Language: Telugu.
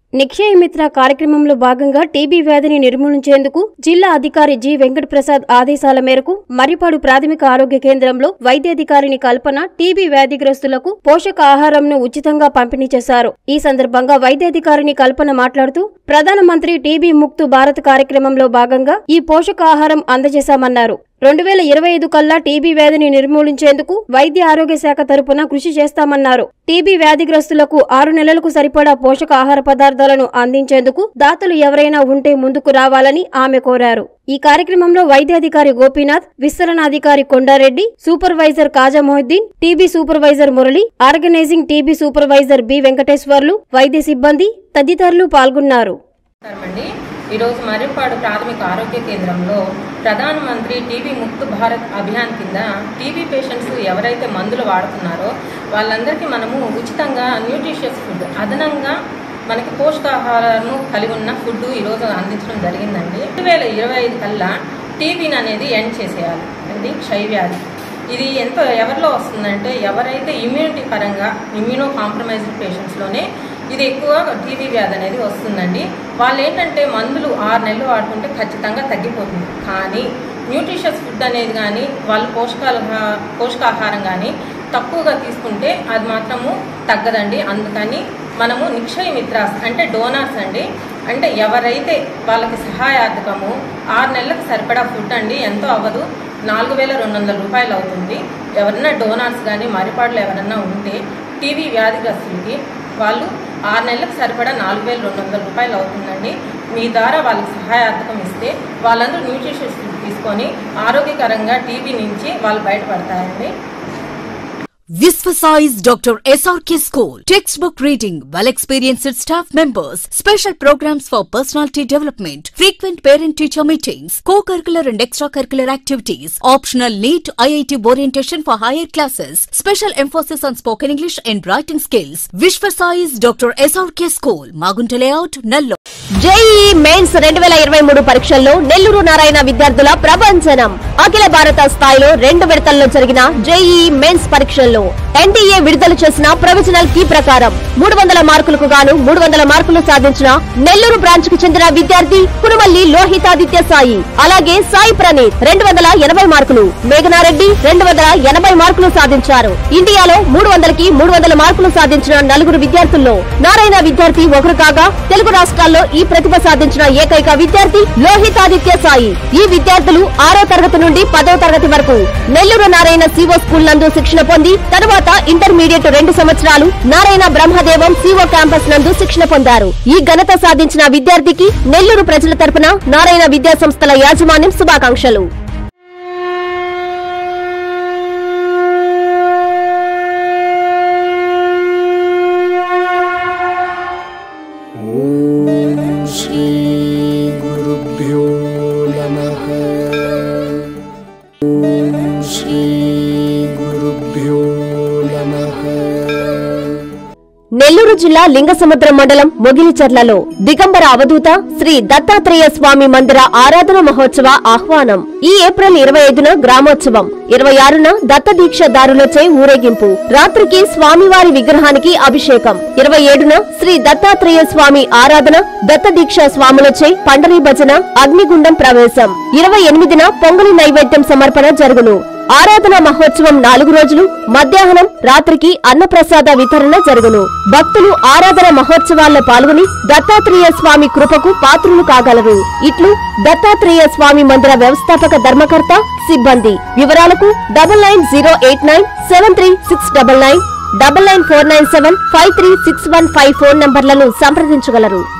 నిక్షయ మిత్ర కార్యక్రమంలో భాగంగా టీబీ వ్యాధిని నిర్మూలించేందుకు జిల్లా అధికారి జి వెంకట ప్రసాద్ ఆదేశాల మేరకు మర్రిపాడు ప్రాథమిక ఆరోగ్య కేంద్రంలో వైద్యాధికారిని కల్పన టీబీ వ్యాధిగ్రస్తులకు పోషక ఆహారంను ఉచితంగా పంపిణీ చేశారు ఈ సందర్భంగా వైద్యాధికారిని కల్పన మాట్లాడుతూ ప్రధానమంత్రి టీబీ ముక్తు భారత్ కార్యక్రమంలో భాగంగా ఈ పోషకాహారం అందజేశామన్నారు రెండు వేల ఇరవై ఐదు కల్లా టీబీ వ్యాధిని నిర్మూలించేందుకు వైద్య ఆరోగ్య శాఖ తరపున కృషి చేస్తామన్నారు టీబీ వ్యాధిగ్రస్తులకు ఆరు నెలలకు సరిపడా పోషక ఆహార పదార్థాలను అందించేందుకు దాతలు ఎవరైనా ఉంటే ముందుకు రావాలని ఆమె కోరారు ఈ కార్యక్రమంలో వైద్యాధికారి గోపీనాథ్ విస్తరణాధికారి Konda Reddy supervisor Kaja Mohiddin TB supervisor Murali organising TB supervisor B Venkateswarlu వైద్య సిబ్బంది తదితరులు పాల్గొన్నారు నమస్కారమండి ఈరోజు మర్రిపాడు ప్రాథమిక ఆరోగ్య కేంద్రంలో ప్రధానమంత్రి టీబీ ముక్త్ భారత్ అభియాన్ కింద టీబీ పేషెంట్స్ ఎవరైతే మందులు వాడుతున్నారో వాళ్ళందరికీ మనము ఉచితంగా న్యూట్రిషియస్ ఫుడ్ అదనంగా మనకి పోషకాహారాలను కలిగి ఉన్న ఫుడ్ ఈరోజు అందించడం జరిగిందండి రెండు వేల ఇరవై ఐదు కల్లా టీబీని అనేది ఎండ్ చేసేయాలి అండి క్షయవ్యాధి ఇది ఎంత ఎవరిలో వస్తుందంటే ఎవరైతే ఇమ్యూనిటీ పరంగా ఇమ్యూనో కాంప్రమైజ్డ్ పేషెంట్స్లోనే ఇది ఎక్కువ టీబీ వ్యాధి అనేది వస్తుందండి వాళ్ళు ఏంటంటే మందులు ఆరు నెలలు వాడుకుంటే ఖచ్చితంగా తగ్గిపోతుంది కానీ న్యూట్రిషియస్ ఫుడ్ అనేది కానీ వాళ్ళు పోషకాలు పోషకాహారం కానీ తక్కువగా తీసుకుంటే అది మాత్రము తగ్గదండి అందుకని మనము నిక్షయ మిత్రాస్ అంటే డోనార్స్ అండి అంటే ఎవరైతే వాళ్ళకి సహాయార్థకము ఆరు నెలలకు సరిపడా ఫుడ్ అండి ఎంతో అవ్వదు నాలుగు వేల రెండు వందల రూపాయలు అవుతుంది ఎవరన్నా డోనార్స్ కానీ మరిపాడులు ఎవరన్నా ఉంటే టీవీ వ్యాధిగ్రస్తులకి వాళ్ళు ఆరు నెలలకు సరిపడా నాలుగు వేల రెండు వందల రూపాయలు అవుతుందండి మీ ద్వారా వాళ్ళకి సహాయార్థకం ఇస్తే వాళ్ళందరూ న్యూట్రిషియస్ ఫుడ్ తీసుకొని ఆరోగ్యకరంగా టీబీ నుంచి వాళ్ళు బయటపడతారండి Visvasize Dr. SRK School. Textbook reading, well experienced staff members, special programs for personality development, frequent parent teacher meetings, co curricular and extracurricular activities, optional NEET IIT orientation for higher classes, special emphasis on spoken English and writing skills. Visvasize Dr. SRK School, Magunta Layout, Nellore. JE mains రెండు వేల ఇరవై మూడు పరీక్షల్లో నెల్లూరు నారాయణ విద్యార్థుల ప్రభంజనం అఖిల భారత స్థాయిలో రెండు విడతల్లో జరిగిన జేఈ మెయిన్స్ పరీక్షల్లో ఎన్టీఏ విడుదల చేసిన ప్రొవిజనల్ కీ ప్రకారం మూడు వందల మార్కులకు గాను మూడు వందల మార్కులు సాధించిన నెల్లూరు బ్రాంచ్ కు చెందిన విద్యార్థి కురుమల్లి లోహితాదిత్య సాయి అలాగే సాయి ప్రణీత్ రెండు వందల ఎనభై మార్కులు మేఘనారెడ్డి రెండు వందల ఎనభై మార్కులు సాధించారు ఇండియాలో మూడు వందలకి మూడు వందల మార్కులు సాధించిన నలుగురు విద్యార్థుల్లో నారాయణ విద్యార్థి ఒకరు కాగా తెలుగు రాష్ట్రాల్లో ఈ ప్రతిభ సాధించిన ఏకైక విద్యార్థి లోహితాదిత్య సాయి ఈ విద్యార్థులు ఆరో తరగతి నుండి పదో తరగతి వరకు నెల్లూరు నారాయణ సివో స్కూల్ నందు శిక్షణ పొంది తరువాత ఇంటర్మీడియట్ రెండు సంవత్సరాలు నారాయణ బ్రహ్మదేవం సివో క్యాంపస్ నందు శిక్షణ పొందారు ఈ ఘనత సాధించిన విద్యార్థికి నెల్లూరు ప్రజల తరపున నారాయణ విద్యా సంస్థల యాజమాన్యం శుభాకాంక్షలు श्रीगुरुभ्यो नमः ॐ श्रीगुरुभ्यो नमः నెల్లూరు జిల్లా లింగసముద్రం మండలం మొగిలిచర్లలో దిగంబర అవధూత శ్రీ దత్తాత్రేయ స్వామి మందిర ఆరాధన మహోత్సవ ఆహ్వానం ఈ ఏప్రిల్ ఇరవై ఐదున గ్రామోత్సవం ఇరవై ఆరున దత్త దీక్షదారులచే ఊరేగింపు రాత్రికి స్వామివారి విగ్రహానికి అభిషేకం ఇరవై ఏడున శ్రీ దత్తాత్రేయ స్వామి ఆరాధన దత్త దీక్ష స్వాములచే పండరీ భజన అగ్నిగుండం ప్రవేశం ఇరవై ఎనిమిదిన పొంగలి నైవేద్యం సమర్పణ జరుగును ఆరాధన మహోత్సవం నాలుగు రోజులు మధ్యాహ్నం రాత్రికి అన్నప్రసాద వితరణ జరుగును భక్తులు ఆరాధన మహోత్సవాల్లో పాల్గొని దత్తాత్రేయ స్వామి కృపకు పాత్రులు కాగలరు ఇట్లు దత్తాత్రేయ స్వామి మందిర వ్యవస్థాపక ధర్మకర్త సిబ్బంది వివరాలకు double nine zero eight nine seven three six double nine double nine four nine seven five three six one five phone నంబర్లను సంప్రదించగలరు